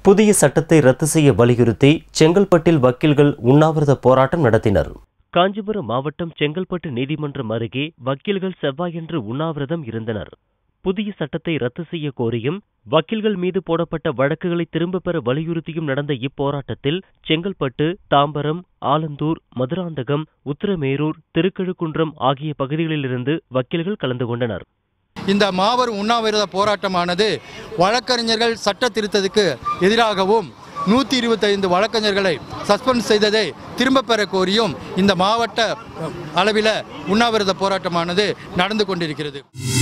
புதிய சட்டத்தை ரத்து செய்ய வலியுறுத்தி செங்கல்பட்டில் வக்கீல்கள் உண்ணாவிரத போராட்டம் நடத்தினர் காஞ்சிபுரம் மாவட்டம் செங்கல்பட்டு நீதிமன்றம் அருகே வக்கீல்கள் செவ்வாயன்று உண்ணாவிரதம் இருந்தனர் புதிய சட்டத்தை ரத்து செய்ய கோரியும் வக்கீல்கள் மீது போடப்பட்ட வழக்குகளை திரும்பப் பெற வலியுறுத்தியும் நடந்த இப்போராட்டத்தில் செங்கல்பட்டு தாம்பரம் ஆலந்தூர் மதுராந்தகம் உத்திரமேரூர் திருக்கழுக்குன்றம் ஆகிய பகுதிகளிலிருந்து வக்கீல்கள் கலந்து கொண்டனர் இந்த மாபெரும் உண்ணாவிரத போராட்டமானது வழக்கறிஞர்கள் சட்ட திருத்தத்துக்கு எதிராகவும் நூற்றி இருபத்தைந்து வழக்கறிஞர்களை சஸ்பெண்ட் செய்ததை திரும்பப் பெற கோரியும் இந்த மாவட்ட அளவில் உண்ணாவிரத போராட்டமானது நடந்து கொண்டிருக்கிறது